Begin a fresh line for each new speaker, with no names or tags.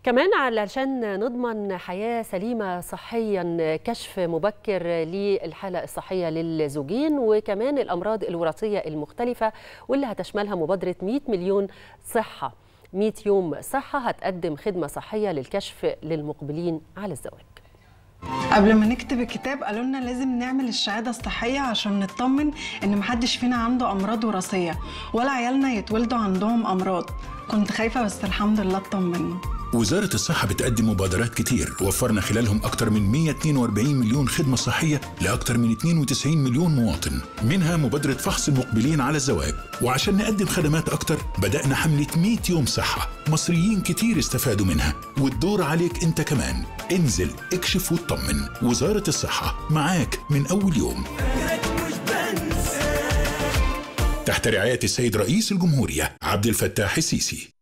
كمان علشان نضمن حياة سليمة صحيا كشف مبكر للحالة الصحية للزوجين وكمان الأمراض الوراثية المختلفة واللي هتشملها مبادرة 100 مليون صحة 100 يوم صحة هتقدم خدمة صحية للكشف للمقبلين على الزواج
قبل ما نكتب الكتاب قالوا لنا لازم نعمل الشهاده الصحيه عشان نطمن ان محدش فينا عنده امراض وراثيه ولا عيالنا يتولدوا عندهم امراض كنت خايفه بس الحمد لله اطمنا
وزارة الصحة بتقدم مبادرات كتير وفرنا خلالهم أكتر من 142 مليون خدمة صحية لأكتر من 92 مليون مواطن منها مبادرة فحص المقبلين على الزواج وعشان نقدم خدمات أكتر بدأنا حملة 100 يوم صحة مصريين كتير استفادوا منها والدور عليك أنت كمان انزل اكشف واطمن وزارة الصحة معاك من أول يوم تحت رعاية السيد رئيس الجمهورية عبد الفتاح السيسي